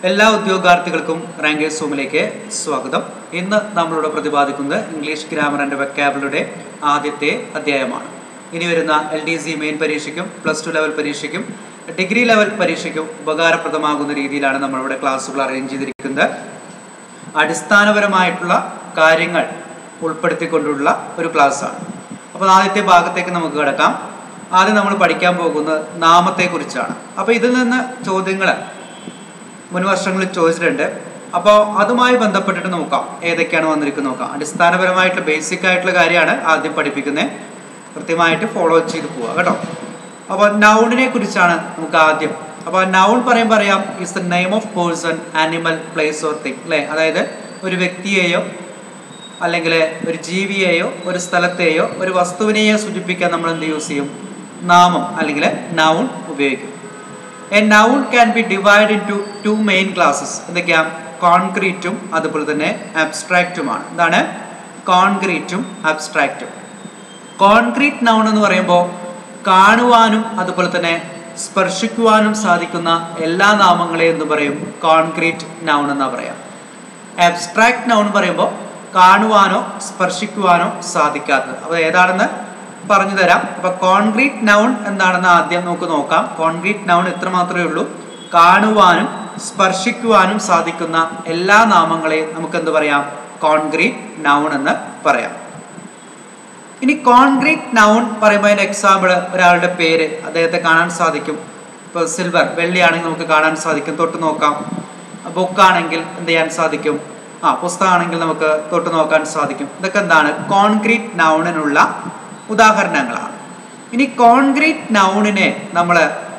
എല്ലാ ഉദ്യോഗാർത്ഥികൾക്കും റാങ്കേഴ്സ് ഹോമിലേക്ക് സ്വാഗതം ഇന്ന് നമ്മളിവിടെ പ്രതിപാദിക്കുന്നത് ഇംഗ്ലീഷ് ഗ്രാമർ ആൻഡ് വെക്കാബിളുടെ ആദ്യത്തെ അധ്യായമാണ് ഇനി വരുന്ന എൽ ഡി സി മെയിൻ പരീക്ഷയ്ക്കും പ്ലസ് ടു ലെവൽ പരീക്ഷയ്ക്കും ഡിഗ്രി ലെവൽ പരീക്ഷയ്ക്കും ഉപകാരപ്രദമാകുന്ന രീതിയിലാണ് നമ്മളിവിടെ ക്ലാസ്സുകൾ അറേഞ്ച് ചെയ്തിരിക്കുന്നത് അടിസ്ഥാനപരമായിട്ടുള്ള കാര്യങ്ങൾ ഉൾപ്പെടുത്തിക്കൊണ്ടുള്ള ഒരു ക്ലാസ്സാണ് അപ്പോൾ ആദ്യത്തെ ഭാഗത്തേക്ക് നമുക്ക് കിടക്കാം ആദ്യം നമ്മൾ പഠിക്കാൻ പോകുന്നത് നാമത്തെക്കുറിച്ചാണ് അപ്പോൾ ഇതിൽ നിന്ന് ചോദ്യങ്ങൾ മുൻ വർഷങ്ങളിൽ ചോദിച്ചിട്ടുണ്ട് അപ്പോൾ അതുമായി ബന്ധപ്പെട്ടിട്ട് നോക്കാം ഏതൊക്കെയാണ് വന്നിരിക്കുന്നത് നോക്കാം അടിസ്ഥാനപരമായിട്ടുള്ള ബേസിക് ആയിട്ടുള്ള കാര്യമാണ് ആദ്യം പഠിപ്പിക്കുന്നത് കൃത്യമായിട്ട് ഫോളോ ചെയ്ത് പോവുക കേട്ടോ അപ്പോൾ നൗണിനെ കുറിച്ചാണ് നമുക്ക് ആദ്യം അപ്പോൾ നൗൺ പറയുമ്പോൾ അറിയാം is the name of person animal place or thing അല്ലേ അതായത് ഒരു വ്യക്തിയെയോ അല്ലെങ്കിൽ ഒരു ജീവിയെയോ ഒരു സ്ഥലത്തെയോ ഒരു വസ്തുവിനെയോ സൂചിപ്പിക്കാൻ നമ്മൾ എന്ത് യൂസ് ചെയ്യും നാമം അല്ലെങ്കിൽ നൗൺ ഉപയോഗിക്കും a noun can be divide into two main classes എന്തൊക്കെയാണ് കോൺക്രീറ്റും അതുപോലെ തന്നെ അബ്സ്ട്രാക്റ്റുമാണ് എന്താണ് കോൺക്രീറ്റും അബ്സ്ട്രാക്റ്റും കോൺക്രീറ്റ് നൗൺ എന്ന് പറയുമ്പോൾ കാണുവാനും അതുപോലെ തന്നെ സ്പർശിക്കുവാനും സാധിക്കുന്ന എല്ലാ നാമങ്ങളെയും എന്ന് പറയും കോൺക്രീറ്റ് നൗൺ എന്നാ പറയാം അബ്സ്ട്രാക്ട് നൗൺ പറയുമ്പോൾ കാണുവാനോ സ്പർശിക്കുവാനോ സാധിക്കാത്തത് അപ്പോൾ ഏതാണെന്ന് പറഞ്ഞു തരാം അപ്പൊ കോൺക്രീറ്റ് നൗൺ എന്താണെന്ന് ആദ്യം നമുക്ക് നോക്കാം കോൺക്രീറ്റ് നൗൺ ഇത്ര മാത്രമേ ഉള്ളൂ കാണുവാനും സ്പർശിക്കുവാനും സാധിക്കുന്ന എല്ലാ നാമങ്ങളെയും നമുക്ക് എന്ത് പറയാം കോൺക്രീറ്റ് നൗൺ എന്ന് പറയാം ഇനി കോൺക്രീറ്റ് നൗൺ പറയുമ്പോൾ അതിൻ്റെ എക്സാമ്പിൾ ഒരാളുടെ പേര് അദ്ദേഹത്തെ കാണാൻ സാധിക്കും ഇപ്പോൾ സിൽവർ വെള്ളിയാണെങ്കിൽ നമുക്ക് കാണാൻ സാധിക്കും തൊട്ട് നോക്കാം ബുക്കാണെങ്കിൽ എന്ത് ചെയ്യാൻ സാധിക്കും ആ പുസ്തകമാണെങ്കിൽ നമുക്ക് തൊട്ട് നോക്കാൻ സാധിക്കും ഇതൊക്കെ എന്താണ് കോൺക്രീറ്റ് നൗണിനുള്ള ഉദാഹരണങ്ങളാണ് ഇനി കോൺക്രീറ്റ് നൗണിനെ നമ്മൾ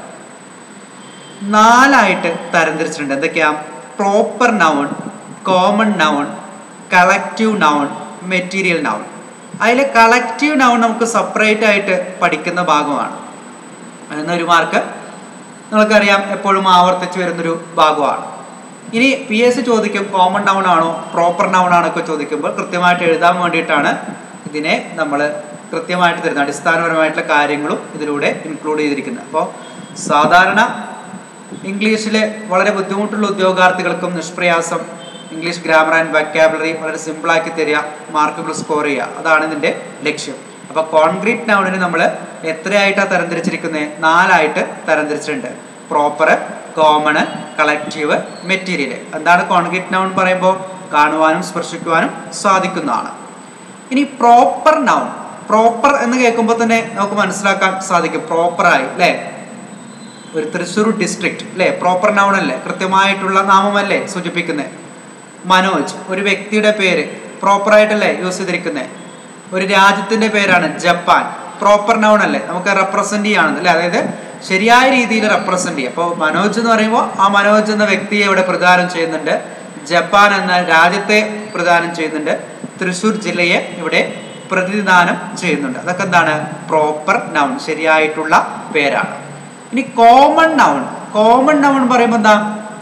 നാലായിട്ട് തരംതിരിച്ചിട്ടുണ്ട് എന്തൊക്കെയാ proper noun common noun collective noun material noun അതിൽ കളക്റ്റീവ് നൗൺ നമുക്ക് സെപ്പറേറ്റ് ആയിട്ട് പഠിക്കുന്ന ഭാഗമാണ് എന്നൊരു മാർക്ക് നിങ്ങൾക്കറിയാം എപ്പോഴും ആവർത്തിച്ച് വരുന്നൊരു ഭാഗമാണ് ഇനി പി എസ് സി ചോദിക്കും കോമൺ നൗൺ ആണോ പ്രോപ്പർ നൗൺ ആണോ ഒക്കെ ചോദിക്കുമ്പോൾ കൃത്യമായിട്ട് എഴുതാൻ വേണ്ടിയിട്ടാണ് ഇതിനെ നമ്മൾ കൃത്യമായിട്ട് തരുന്നത് അടിസ്ഥാനപരമായിട്ടുള്ള കാര്യങ്ങളും ഇതിലൂടെ ഇൻക്ലൂഡ് ചെയ്തിരിക്കുന്നത് അപ്പോൾ സാധാരണ ഇംഗ്ലീഷിലെ വളരെ ബുദ്ധിമുട്ടുള്ള ഉദ്യോഗാർത്ഥികൾക്കും നിഷ്പ്രയാസം ഇംഗ്ലീഷ് ഗ്രാമർ ആൻഡ് വൊക്കാബുലറി വളരെ സിമ്പിളാക്കി തരിക മാർക്കുകൾ സ്കോർ ചെയ്യുക അതാണ് ഇതിൻ്റെ ലക്ഷ്യം അപ്പോൾ കോൺക്രീറ്റ് നൗണിന് നമ്മൾ എത്രയായിട്ടാണ് തരംതിരിച്ചിരിക്കുന്നത് നാലായിട്ട് തരംതിരിച്ചിട്ടുണ്ട് പ്രോപ്പർ കോമണ് കളക്റ്റീവ് മെറ്റീരിയൽ എന്താണ് കോൺക്രീറ്റ് നൗൺ പറയുമ്പോൾ കാണുവാനും സ്പർശിക്കുവാനും സാധിക്കുന്നതാണ് ഇനി പ്രോപ്പർ നൗൺ പ്രോപ്പർ എന്ന് കേൾക്കുമ്പോൾ തന്നെ നമുക്ക് മനസ്സിലാക്കാൻ സാധിക്കും പ്രോപ്പറായി അല്ലേ ഒരു തൃശ്ശൂർ ഡിസ്ട്രിക്റ്റ് അല്ലേ പ്രോപ്പർ നൗൺ അല്ലേ കൃത്യമായിട്ടുള്ള നാമമല്ലേ സൂചിപ്പിക്കുന്നത് മനോജ് ഒരു വ്യക്തിയുടെ പേര് പ്രോപ്പറായിട്ടല്ലേ യൂസ് ചെയ്തിരിക്കുന്നത് ഒരു രാജ്യത്തിന്റെ പേരാണ് ജപ്പാൻ പ്രോപ്പർ നൗൺ അല്ലേ നമുക്ക് റെപ്രസെന്റ് ചെയ്യാണ് അല്ലേ അതായത് ശരിയായ രീതിയിൽ റെപ്രസെന്റ് ചെയ്യും അപ്പോൾ മനോജ് എന്ന് പറയുമ്പോൾ ആ മനോജ് എന്ന വ്യക്തിയെ ഇവിടെ പ്രദാനം ചെയ്യുന്നുണ്ട് ജപ്പാൻ എന്ന രാജ്യത്തെ പ്രദാനം ചെയ്യുന്നുണ്ട് തൃശ്ശൂർ ജില്ലയെ ഇവിടെ പ്രതിനിധാനം ചെയ്യുന്നുണ്ട് അതൊക്കെ എന്താണ് പ്രോപ്പർ നൗൺ ശരിയായിട്ടുള്ള പേരാണ് ഇനി കോമൺ നൗൺ കോമൺ നൗൺ പറയുമ്പോൾ എന്താ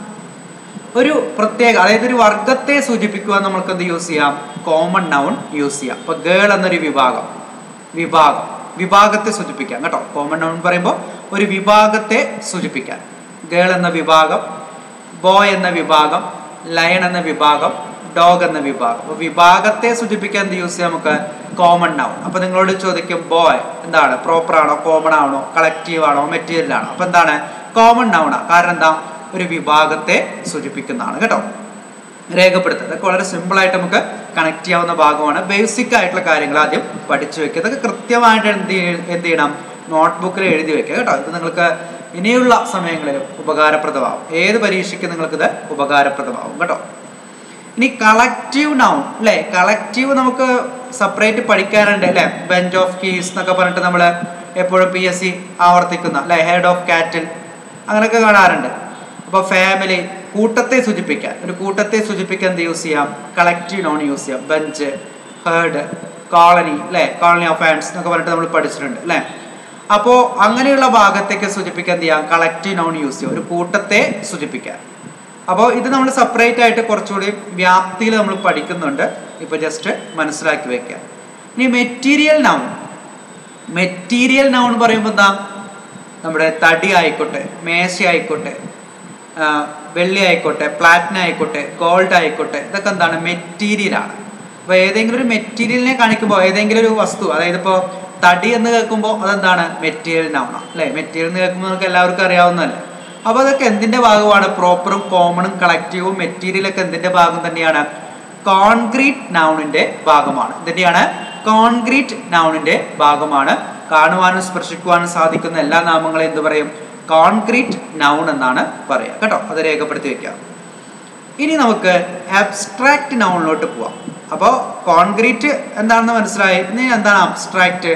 ഒരു പ്രത്യേക അതായത് ഒരു വർഗത്തെ സൂചിപ്പിക്കുവാൻ നമ്മൾക്ക് എന്ത് യൂസ് ചെയ്യാം കോമൺ നൗൺ യൂസ് ചെയ്യാം ഇപ്പൊ ഗേൾ എന്നൊരു വിഭാഗം വിഭാഗം വിഭാഗത്തെ സൂചിപ്പിക്കാം കേട്ടോ കോമൺ നൗൺ പറയുമ്പോൾ ഒരു വിഭാഗത്തെ സൂചിപ്പിക്കാൻ ഗേൾ എന്ന വിഭാഗം ബോയ് എന്ന വിഭാഗം ലയൺ എന്ന വിഭാഗം ഡോഗ് എന്ന വിഭാഗം അപ്പോൾ വിഭാഗത്തെ സൂചിപ്പിക്കാൻ എന്ത് യൂസ് ചെയ്യാം നമുക്ക് കോമൺ നൗൺ അപ്പൊ നിങ്ങളോട് ചോദിക്കും ബോയ് എന്താണ് പ്രോപ്പർ ആണോ കോമൺ ആണോ കളക്റ്റീവ് ആണോ മെറ്റീരിയൽ ആണോ അപ്പൊ എന്താണ് കോമൺ നൗണാ കാരണം എന്താ ഒരു വിഭാഗത്തെ സൂചിപ്പിക്കുന്നതാണ് കേട്ടോ രേഖപ്പെടുത്തുക ഇതൊക്കെ വളരെ സിമ്പിൾ ആയിട്ട് നമുക്ക് കണക്ട് ചെയ്യാവുന്ന ഭാഗമാണ് ബേസിക് ആയിട്ടുള്ള കാര്യങ്ങൾ ആദ്യം പഠിച്ചു വെക്കുക ഇതൊക്കെ കൃത്യമായിട്ട് എന്ത് എന്ത് ചെയ്യണം നോട്ട്ബുക്കിൽ എഴുതി വെക്കുക കേട്ടോ ഇത് നിങ്ങൾക്ക് ഇനിയുള്ള സമയങ്ങളിൽ ഉപകാരപ്രദമാവും ഏത് പരീക്ഷയ്ക്ക് നിങ്ങൾക്കിത് ഉപകാരപ്രദമാവും കേട്ടോ ഇനി കളക്റ്റീവ് നൗൺ അല്ലേ കളക്റ്റീവ് നമുക്ക് സെപ്പറേറ്റ് പഠിക്കാറുണ്ട് അല്ലേ ബെഞ്ച് ഓഫ് കീസ് എന്നൊക്കെ പറഞ്ഞിട്ട് നമ്മൾ എപ്പോഴും പി എസ് സി ആവർത്തിക്കുന്ന അല്ലെ ഹെഡ് ഓഫ് കാറ്റിൽ അങ്ങനെയൊക്കെ കാണാറുണ്ട് അപ്പോൾ ഫാമിലി കൂട്ടത്തെ സൂചിപ്പിക്കാൻ ഒരു കൂട്ടത്തെ സൂചിപ്പിക്കാൻ എന്ത് യൂസ് ചെയ്യാം കളക്റ്റീവ് നോൺ യൂസ് ചെയ്യാം ബെഞ്ച് ഹേർഡ് കോളനി അല്ലേ കോളനി ഓഫ് ആൻഡ്സ് എന്നൊക്കെ പറഞ്ഞിട്ട് നമ്മൾ പഠിച്ചിട്ടുണ്ട് അല്ലേ അപ്പോൾ അങ്ങനെയുള്ള ഭാഗത്തേക്ക് സൂചിപ്പിക്കാൻ എന്ത് ചെയ്യാം കളക്റ്റീവ് നോൺ യൂസ് ചെയ്യാം ഒരു കൂട്ടത്തെ സൂചിപ്പിക്കാൻ അപ്പോൾ ഇത് നമ്മൾ സെപ്പറേറ്റ് ആയിട്ട് കുറച്ചുകൂടി വ്യാപ്തിയിൽ നമ്മൾ പഠിക്കുന്നുണ്ട് ഇപ്പോൾ ജസ്റ്റ് മനസ്സിലാക്കി വെക്കുക ഇനി മെറ്റീരിയൽ നൗൺ മെറ്റീരിയൽ നൗൺ പറയുമ്പോൾ എന്താ നമ്മുടെ തടി ആയിക്കോട്ടെ മേശ ആയിക്കോട്ടെ ആ, വെള്ളി ആയിക്കോട്ടെ പ്ലാറ്റിനം ആയിക്കോട്ടെ ഗോൾഡ് ആയിക്കോട്ടെ ഇതൊക്കെ എന്താണ് മെറ്റീരിയലാണ് അപ്പോൾ ഏതെങ്കിലും ഒരു മെറ്റീരിയലിനെ കാണിക്കുമ്പോൾ ഏതെങ്കിലും ഒരു വസ്തു അതായത് ഇപ്പോൾ തടി എന്ന് കേൾക്കുമ്പോൾ അതെന്താണ് മെറ്റീരിയൽ നൗണ അല്ലേ മെറ്റീരിയൽ എന്ന് കേൾക്കുമ്പോൾ നമുക്ക് എല്ലാവർക്കും അറിയാവുന്നതല്ലേ അപ്പോൾ അതൊക്കെ എന്തിന്റെ ഭാഗമാണ് പ്രോപ്പറും കോമണും കളക്റ്റീവും മെറ്റീരിയലൊക്കെ എന്തിന്റെ ഭാഗം തന്നെയാണ് കോൺക്രീറ്റ് നൗണിന്റെ ഭാഗമാണ് ഇതിന്റെയാണ് കോൺക്രീറ്റ് നൗണിന്റെ ഭാഗമാണ് കാണുവാനും സ്പർശിക്കുവാനും സാധിക്കുന്ന എല്ലാ നാമങ്ങളെയും എന്ത് പറയും കോൺക്രീറ്റ് നൗൺ എന്നാണ് പറയുക കേട്ടോ അത് രേഖപ്പെടുത്തി വെക്കാം ഇനി നമുക്ക് അബ്സ്ട്രാക്റ്റ് നൗണിലോട്ട് പോവാം അപ്പോൾ കോൺക്രീറ്റ് എന്താണെന്ന് മനസ്സിലായി ഇനി എന്താണ് അബ്സ്ട്രാക്റ്റ്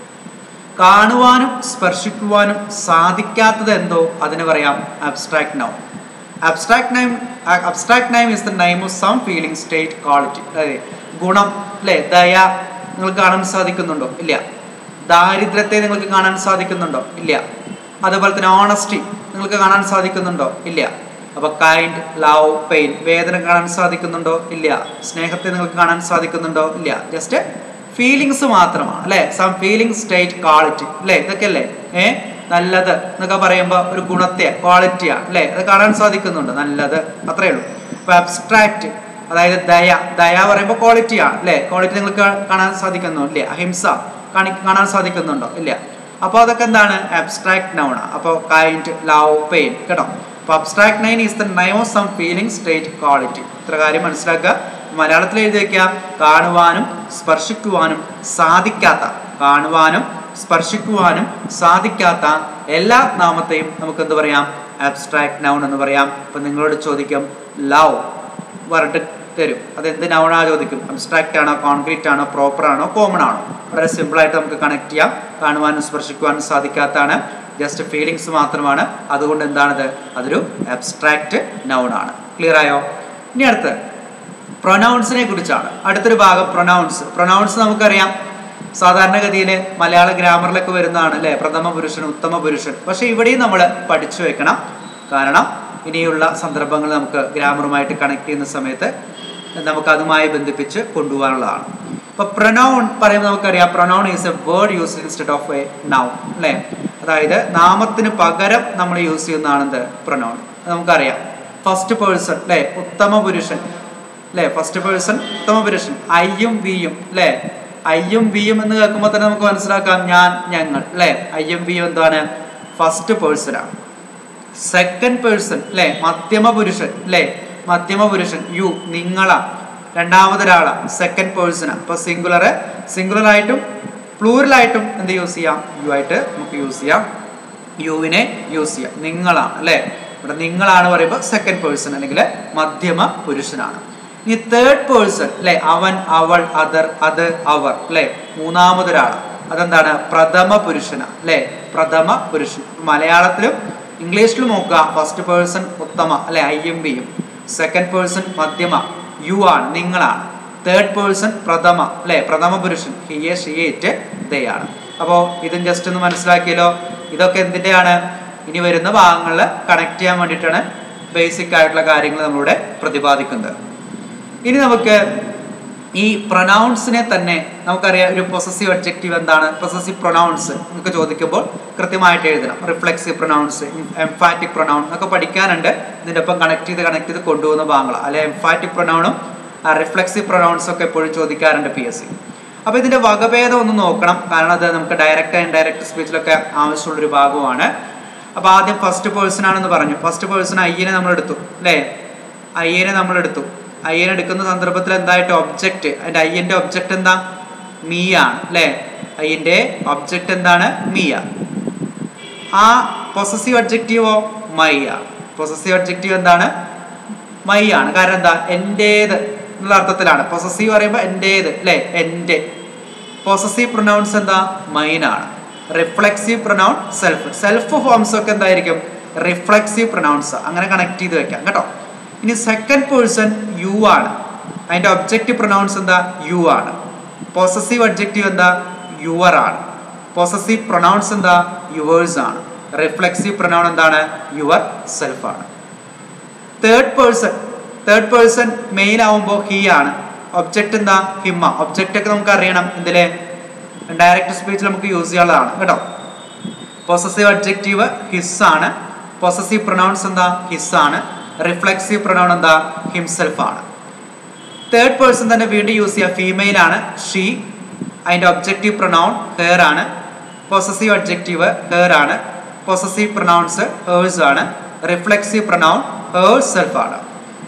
കാണുവാനും സ്പർശിക്കുവാനും സാധിക്കാത്തത് എന്തോ അതിന് പറയാം abstract noun abstract name abstract name is the name of some feeling state quality അതായത് ഗുണം അല്ലേ ദയ നിങ്ങൾക്ക് കാണാൻ സാധിക്കുന്നുണ്ടോ ഇല്ല ദാരിദ്ര്യത്തെ നിങ്ങൾക്ക് കാണാൻ സാധിക്കുന്നുണ്ടോ ഇല്ല അതുപോലെ തന്നെ ഓണസ്റ്റി നിങ്ങൾക്ക് കാണാൻ സാധിക്കുന്നുണ്ടോ ഇല്ല അപ്പൊ കൈൻഡ് ലവ് പെയിൻ വേദന കാണാൻ സാധിക്കുന്നുണ്ടോ ഇല്ല സ്നേഹത്തെ നിങ്ങൾക്ക് കാണാൻ സാധിക്കുന്നുണ്ടോ ഇല്ല ജസ്റ്റ് ഫീലിങ്സ് മാത്രമാണ് അല്ലെ സം ഫീലിംഗ് സ്റ്റേറ്റ് ക്വാളിറ്റി അല്ലെ ഇതൊക്കെ അല്ലേ ഏ നല്ലത് എന്നൊക്കെ പറയുമ്പോൾ ഒരു ഗുണത്തെ ക്വാളിറ്റിയാണ് അല്ലെ അത് കാണാൻ സാധിക്കുന്നുണ്ട് നല്ലത് അത്രേ ഉള്ളൂ അപ്പൊ അബ്സ്ട്രാക്റ്റ് അതായത് ദയ ദയ പറയുമ്പോൾ ക്വാളിറ്റിയാണ് അല്ലെ ക്വാളിറ്റി നിങ്ങൾക്ക് കാണാൻ സാധിക്കുന്നു ഇല്ല അഹിംസ കാണി കാണാൻ സാധിക്കുന്നുണ്ടോ ഇല്ല അപ്പോൾ അതൊക്കെ എന്താണ് അബ്സ്ട്രാക്ട് നൗണ അപ്പോൾ കൈൻഡ് ലവ് പെയിൻ കേട്ടോ അപ്പോൾ abstract name is the name of some feeling state quality ഇത്ര കാര്യം മനസ്സിലാക്കുക മലയാളത്തിൽ എഴുതി വെക്കാം കാണുവാനും സ്പർശിക്കുവാനും സാധിക്കാത്ത കാണുവാനും സ്പർശിക്കുവാനും സാധിക്കാത്ത എല്ലാ നാമത്തെയും നമുക്ക് എന്ത് പറയാം അബ്സ്ട്രാക്ട് നൗൺ എന്ന് പറയാം ഇപ്പൊ നിങ്ങളോട് ചോദിക്കും ലവ് പറഞ്ഞിട്ട് തരും അത് എന്ത് നൗണാ ചോദിക്കും അബ്സ്ട്രാക്റ്റ് ആണോ കോൺക്രീറ്റ് ആണോ പ്രോപ്പർ ആണോ കോമൺ ആണോ വളരെ സിമ്പിൾ ആയിട്ട് നമുക്ക് കണക്ട് ചെയ്യാം കാണുവാനും സ്പർശിക്കുവാനും സാധിക്കാത്തതാണ് ജസ്റ്റ് ഫീലിങ്സ് മാത്രമാണ് അതുകൊണ്ട് എന്താണത് അതൊരു അബ്സ്ട്രാക്റ്റ് നൗൺ ആണ് ക്ലിയർ ആയോ ഇനി അടുത്ത് പ്രൊനൗൺസിനെ കുറിച്ചാണ് അടുത്തൊരു ഭാഗം പ്രൊനൗൺസ് പ്രൊനൗൺസ് നമുക്കറിയാം സാധാരണഗതിയിൽ മലയാള ഗ്രാമറിലൊക്കെ വരുന്നതാണ് അല്ലേ പ്രഥമ പുരുഷൻ ഉത്തമ പുരുഷൻ പക്ഷെ ഇവിടെയും നമ്മൾ പഠിച്ചു വെക്കണം കാരണം ഇനിയുള്ള സന്ദർഭങ്ങൾ നമുക്ക് ഗ്രാമറുമായിട്ട് കണക്ട് ചെയ്യുന്ന സമയത്ത് നമുക്ക് അതുമായി ബന്ധിപ്പിച്ച് കൊണ്ടുപോകാനുള്ളതാണ് ഇപ്പൊ പ്രൊനൗൺ പറയുമ്പോൾ നമുക്കറിയാം pronoun is a word use instead of a noun അല്ലേ അതായത് നാമത്തിന് പകരം നമ്മൾ യൂസ് ചെയ്യുന്നതാണ് എന്ത് പ്രൊനൗൺ നമുക്കറിയാം ഫസ്റ്റ് പേഴ്സൺ അല്ലേ ഉത്തമ പുരുഷൻ അല്ലേ ഫസ്റ്റ് പേഴ്സൺ ഉത്തമ പുരുഷൻ ഐയും വിയും അല്ലേ ഐയും വിയും എന്ന് കേൾക്കുമ്പോൾ തന്നെ നമുക്ക് മനസ്സിലാക്കാം ഞാൻ ഞങ്ങൾ അല്ലേ ഐയും വിയും എന്താണ് ഫസ്റ്റ് പേഴ്സൺ ആണ് സെക്കൻഡ് പേഴ്സൺ അല്ലേ മധ്യമ പുരുഷൻ അല്ലേ മധ്യമ പുരുഷൻ യു നിങ്ങളാ രണ്ടാമതൊരാളാ സെക്കൻഡ് പേഴ്സൺ അപ്പൊ സിംഗുലർ സിംഗുലർ ആയിട്ടും പ്ലൂറൽ ആയിട്ടും എന്ത് യൂസ് ചെയ്യാം യു ആയിട്ട് നമുക്ക് യൂസ് ചെയ്യാം യുവിനെ യൂസ് ചെയ്യാം നിങ്ങളാണ് അല്ലേ ഇവിടെ നിങ്ങളാണ് പറയുമ്പോൾ സെക്കൻഡ് പേഴ്സൺ അല്ലെങ്കിൽ മധ്യമ പുരുഷനാണ് ഇനി തേർഡ് പേഴ്സൺ അല്ലെ അവൻ അവൾ അതർ അത് അവർ അല്ലെ മൂന്നാമതൊരാള് അതെന്താണ് പ്രഥമ പുരുഷന അല്ലെ പ്രഥമ പുരുഷൻ മലയാളത്തിലും ഇംഗ്ലീഷിലും നോക്കുക ഫസ്റ്റ് പേഴ്സൺ ഉത്തമ അല്ലെ ഐ എം ബിയും സെക്കൻഡ് പേഴ്സൺ മധ്യമ യു ആണ് നിങ്ങളാണ് തേർഡ് പേഴ്സൺ പ്രഥമ അല്ലെ പ്രഥമ പുരുഷൻ ഹിയെ ഷിയേറ്റ് ദേ ആണ് അപ്പോൾ ഇതും ജസ്റ്റ് ഒന്ന് മനസ്സിലാക്കിയല്ലോ ഇതൊക്കെ എന്തിൻ്റെയാണ് ഇനി വരുന്ന ഭാഗങ്ങളിൽ കണക്ട് ചെയ്യാൻ വേണ്ടിയിട്ടാണ് ബേസിക് ആയിട്ടുള്ള കാര്യങ്ങൾ നമ്മളിവിടെ പ്രതിപാദിക്കുന്നത് ഇനി നമുക്ക് ഈ പ്രൊനൗൺസിനെ തന്നെ നമുക്കറിയാം ഒരു പൊസസീവ് ഒബ്ജക്റ്റീവ് എന്താണ് പൊസസീവ് പ്രൊനൗൺസ് നമുക്ക് ചോദിക്കുമ്പോൾ കൃത്യമായിട്ട് എഴുതണം റിഫ്ലെക്സീവ് പ്രൊനൗൺസ് എംഫാറ്റിക് പ്രൊനൗൺ എന്നൊക്കെ പഠിക്കാനുണ്ട് ഇതിൻ്റെ ഒപ്പം കണക്ട് ചെയ്ത് കണക്ട് ചെയ്ത് കൊണ്ടുപോകുന്ന ഭാഗങ്ങൾ അല്ലെ എംഫാറ്റിക് പ്രൊനൗണും റിഫ്ലെക്സീവ് പ്രൊനൗൺസും ഒക്കെ എപ്പോഴും ചോദിക്കാറുണ്ട് പി എസ് സി അപ്പോൾ ഇതിൻ്റെ വകഭേദം ഒന്ന് നോക്കണം കാരണം അത് നമുക്ക് ഡയറക്റ്റ് ആൻഡ് ഡയറക്റ്റ് സ്പീച്ചിലൊക്കെ ആവശ്യമുള്ളൊരു ഭാഗമാണ് അപ്പോൾ ആദ്യം ഫസ്റ്റ് പേഴ്സൺ ആണെന്ന് പറഞ്ഞു ഫസ്റ്റ് പേഴ്സൺ അയ്യനെ നമ്മൾ എടുത്തു അല്ലേ അയ്യനെ നമ്മൾ എടുത്തു അയ്യനെ എടുക്കുന്ന സന്ദർഭത്തിൽ എന്തായിട്ട് ഒബ്ജക്റ്റ് അതിൻ്റെ അയ്യൻ്റെ ഒബ്ജക്റ്റ് എന്താ മീയാണ് അല്ലേ അയ്യൻ്റെ ഒബ്ജക്റ്റ് എന്താണ് മീയ ആ പൊസസീവ് ഒബ്ജക്റ്റീവോ മൈ ആണ് പൊസസീവ് ഒബ്ജക്റ്റീവ് എന്താണ് മൈ ആണ് കാരണം എന്താ എൻ്റേത് എന്നുള്ള അർത്ഥത്തിലാണ് പൊസസീവ് പറയുമ്പോൾ എൻ്റേത് അല്ലേ എൻ്റെ പൊസസീവ് പ്രൊനൗൺസ് എന്താ മൈനാണ് reflexive pronoun self self forms ഒക്കെ എന്തായിരിക്കും റിഫ്ലെക്സീവ് പ്രൊനൗൺസ് അങ്ങനെ കണക്ട് ചെയ്ത് വെക്കാം കേട്ടോ ഇനി സെക്കൻഡ് പേഴ്സൺ യു ആണ് അതിൻ്റെ ഒബ്ജക്റ്റീവ് പ്രൊനൗൺസ് എന്താ യു ആണ് പൊസസീവ് ഒബ്ജക്റ്റീവ് എന്താ യുവർ ആണ് പൊസസീവ് പ്രൊനൗൺസ് എന്താ യുവേഴ്സ് ആണ് റിഫ്ലെക്സീവ് പ്രൊനൗൺ എന്താണ് യുവർ സെൽഫ് ആണ് third person third person main ആവുമ്പോൾ ഹി ആണ് ഒബ്ജക്റ്റ് എന്താ ഹിമ്മ ഒബ്ജക്റ്റ് ഒക്കെ നമുക്ക് അറിയണം ഇതിലെ ഡയറക്റ്റ് സ്പീച്ചിൽ നമുക്ക് യൂസ് ചെയ്യാനുള്ളതാണ് കേട്ടോ പൊസസീവ് ഒബ്ജക്റ്റീവ് ഹിസ് ആണ് പൊസസീവ് പ്രൊനൗൺസ് എന്താ ഹിസ് ആണ് റിഫ്ലെക്സീവ് പ്രൊനൗൺ എന്താ ഹിംസെൽഫ് ആണ് തേർഡ് പേഴ്സൺ തന്നെ വീണ്ടും യൂസ് ചെയ്യുക ഫീമെയിൽ ആണ് ഷീ അതിൻ്റെ ഒബ്ജക്റ്റീവ് പ്രൊനൗൺ ഹെയർ ആണ് പൊസസീവ് ഒബ്ജക്റ്റീവ് ഹെയർ ആണ് പൊസസീവ് പ്രൊനൗൺസ് ഹേഴ്സ് ആണ് റിഫ്ലെക്സീവ് പ്രൊനൗൺ ഹേഴ്സ് സെൽഫ് ആണ്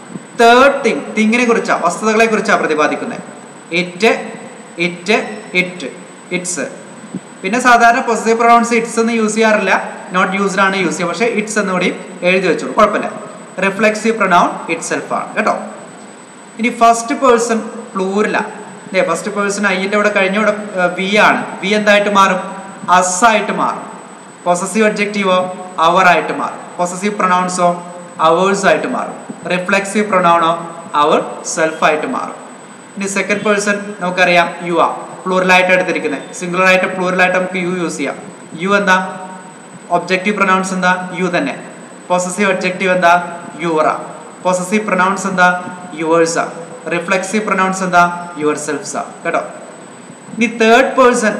തേർഡ് തിങ് തിങ്ങിനെ കുറിച്ചാണ് വസ്തുതകളെ കുറിച്ചാണ് പ്രതിപാദിക്കുന്നത് ഇറ്റ് ഇറ്റ് ഇറ്റ് ഇറ്റ്സ് പിന്നെ സാധാരണ പൊസസീവ് പ്രൊനൗൺസ് ഇറ്റ്സ് എന്ന് യൂസ് ചെയ്യാറില്ല നോട്ട് യൂസ്ഡ് ആണ് യൂസ് ചെയ്യുക പക്ഷേ ഇറ്റ്സ് എന്നുകൂടി എഴുതി വെച്ചോളൂ കുഴപ്പമില്ല റിഫ്ലെക്സീവ് പ്രൊനൗൺ ഇറ്റ് സെൽഫ് ആണ് കേട്ടോ ഇനി ഫസ്റ്റ് പേഴ്സൺ പ്ലൂരില അല്ലേ ഫസ്റ്റ് പേഴ്സൺ ഐൻ്റെ ഇവിടെ കഴിഞ്ഞ ഇവിടെ വി ആണ് വി എന്തായിട്ട് മാറും അസ് ആയിട്ട് മാറും പൊസസീവ് ഒബ്ജക്റ്റീവോ അവർ ആയിട്ട് മാറും പൊസസീവ് പ്രൊനൗൺസോ അവേഴ്സ് ആയിട്ട് മാറും റിഫ്ലെക്സീവ് പ്രൊനൗണോ അവർ സെൽഫ് ആയിട്ട് മാറും ഇനി സെക്കൻഡ് പേഴ്സൺ നമുക്കറിയാം യു ആ പ്ലൂറലായിട്ട് എടുത്തിരിക്കുന്നത് സിംഗുലർ ആയിട്ട് പ്ലൂറലായിട്ട് നമുക്ക് യു യൂസ് ചെയ്യാം യു എന്താ ഒബ്ജക്റ്റീവ് പ്രൊനൗൺസ് എന്താ യു തന്നെ പൊസസീവ് ഒബ്ജക്റ്റീവ് എന്താ യുവറ പൊസസീവ് പ്രൊനൗൺസ് എന്താ യുവേഴ്സ റിഫ്ലെക്സീവ് പ്രൊനൗൺസ് എന്താ യുവർ സെൽഫ്സ കേട്ടോ ഇനി തേർഡ് പേഴ്സൺ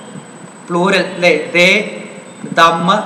പ്ലൂരൽ അല്ലേ they them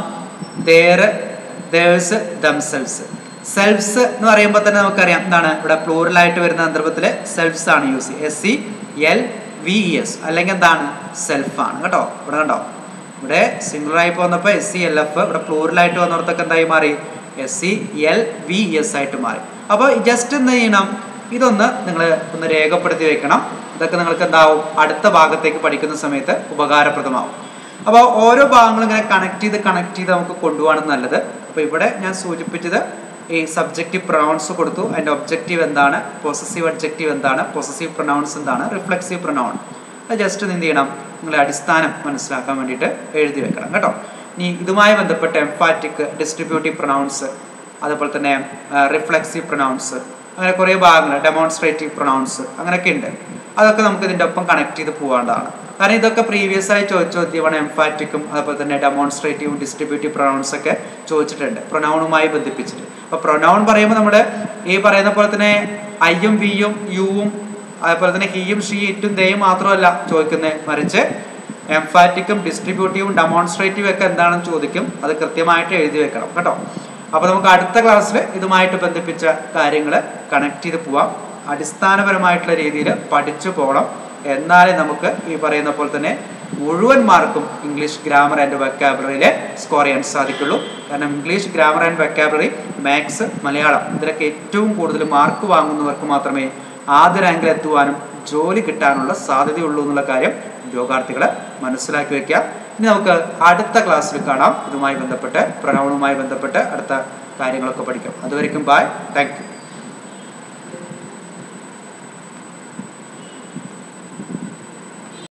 their theirs themselves selfs എന്ന് പറയുമ്പോൾ തന്നെ നമുക്കറിയാം എന്താണ് ഇവിടെ പ്ലൂറലായിട്ട് വരുന്ന സന്ദർഭത്തിൽ സെൽഫ്സ് ആണ് യൂസ് ചെയ്യുക S C L V E S അല്ലെങ്കിൽ എന്താണ് സെൽഫ് ആണ് കേട്ടോ ഇവിടെ കണ്ടോ ഇവിടെ സിംഗിളറായി പോകുന്നപ്പോൾ എസ് സി എൽ എഫ് ഇവിടെ പ്ലൂറലായിട്ട് വന്നിടത്തൊക്കെ എന്തായി മാറി S C L V S ആയിട്ട് മാറി അപ്പോൾ ജസ്റ്റ് എന്ത് ചെയ്യണം ഇതൊന്ന് നിങ്ങൾ ഒന്ന് രേഖപ്പെടുത്തി വെക്കണം ഇതൊക്കെ നിങ്ങൾക്ക് എന്താവും അടുത്ത ഭാഗത്തേക്ക് പഠിക്കുന്ന സമയത്ത് ഉപകാരപ്രദമാവും അപ്പോൾ ഓരോ ഭാഗങ്ങളും ഇങ്ങനെ കണക്ട് ചെയ്ത് കണക്ട് ചെയ്ത് നമുക്ക് കൊണ്ടുപോകാണ് നല്ലത് അപ്പോൾ ഇവിടെ ഞാൻ സൂചിപ്പിച്ചത് ഈ സബ്ജക്റ്റീവ് പ്രൊനൗൺസ് കൊടുത്തു അതിൻ്റെ ഒബ്ജക്റ്റീവ് എന്താണ് പൊസസീവ് ഒബ്ജക്റ്റീവ് എന്താണ് പൊസസീവ് പ്രൊനൗൺസ് എന്താണ് റിഫ്ലെക്സീവ് പ്രൊനൗൺ അത് ജസ്റ്റ് എന്ത് ചെയ്യണം നിങ്ങളെ അടിസ്ഥാനം മനസ്സിലാക്കാൻ വേണ്ടിയിട്ട് എഴുതി വെക്കണം കേട്ടോ ഇനി ഇതുമായി ബന്ധപ്പെട്ട് എംഫാറ്റിക് ഡിസ്ട്രിബ്യൂട്ടീവ് പ്രൊനൗൺസ് അതുപോലെ തന്നെ റിഫ്ലെക്സീവ് പ്രൊനൗൺസ് അങ്ങനെ കുറേ ഭാഗങ്ങൾ ഡെമോൺസ്ട്രേറ്റീവ് പ്രൊനൗൺസ് അങ്ങനെയൊക്കെ ഉണ്ട് അതൊക്കെ നമുക്ക് ഇതിൻ്റെ ഒപ്പം കണക്ട് ചെയ്ത് പോകേണ്ടതാണ് കാരണം ഇതൊക്കെ പ്രീവിയസ് ആയി ചോദിച്ച ചോദ്യമാണ് എംഫാറ്റിക്കും അതുപോലെ തന്നെ ഡെമോൺസ്ട്രേറ്റീവും ഡിസ്ട്രിബ്യൂട്ടീവ് പ്രൊനൗൺസ് ഒക്കെ ചോദിച്ചിട്ടുണ്ട് പ്രൊനൗണുമായി ബന്ധിപ്പിച്ചിട്ട് അപ്പോൾ പ്രൊനൗൺ പറയുമ്പോൾ നമ്മുടെ ഈ പറയുന്ന പോലെ തന്നെ ഐയും വിയും യുവും അതുപോലെ തന്നെ ഹീയും ഷീ ഇറ്റും ദയും മാത്രമല്ല ചോദിക്കുന്നത് മറിച്ച് എംഫാറ്റിക്കും ഡിസ്ട്രിബ്യൂട്ടീവും ഡെമോൺസ്ട്രേറ്റീവും ഒക്കെ എന്താണെന്ന് ചോദിക്കും അത് കൃത്യമായിട്ട് എഴുതി വെക്കണം കേട്ടോ അപ്പോൾ നമുക്ക് അടുത്ത ക്ലാസ്സിൽ ഇതുമായിട്ട് ബന്ധിപ്പിച്ച കാര്യങ്ങൾ കണക്ട് ചെയ്ത് പോവാം അടിസ്ഥാനപരമായിട്ടുള്ള രീതിയിൽ പഠിച്ചു പോകണം എന്നാലേ നമുക്ക് ഈ പറയുന്ന പോലെ തന്നെ മുഴുവൻ മാർക്കും ഇംഗ്ലീഷ് ഗ്രാമർ ആൻഡ് വെക്കാബിലറിയിൽ സ്കോർ ചെയ്യാൻ സാധിക്കുള്ളൂ കാരണം English grammar and vocabulary maths Malayalam ഇതിലൊക്കെ ഏറ്റവും കൂടുതൽ മാർക്ക് വാങ്ങുന്നവർക്ക് മാത്രമേ ആദ്യ റാങ്കിൽ എത്തുവാനും ജോലി കിട്ടാനുള്ള സാധ്യതയുള്ളൂ എന്നുള്ള കാര്യം ഉദ്യോഗാർത്ഥികളെ മനസ്സിലാക്കി വെക്കുക ഇനി നമുക്ക് അടുത്ത ക്ലാസ്സിൽ കാണാം ഇതുമായി ബന്ധപ്പെട്ട് പ്രണവണവുമായി ബന്ധപ്പെട്ട് അടുത്ത കാര്യങ്ങളൊക്കെ പഠിക്കാം അതുവരെയും ബായ് താങ്ക് യു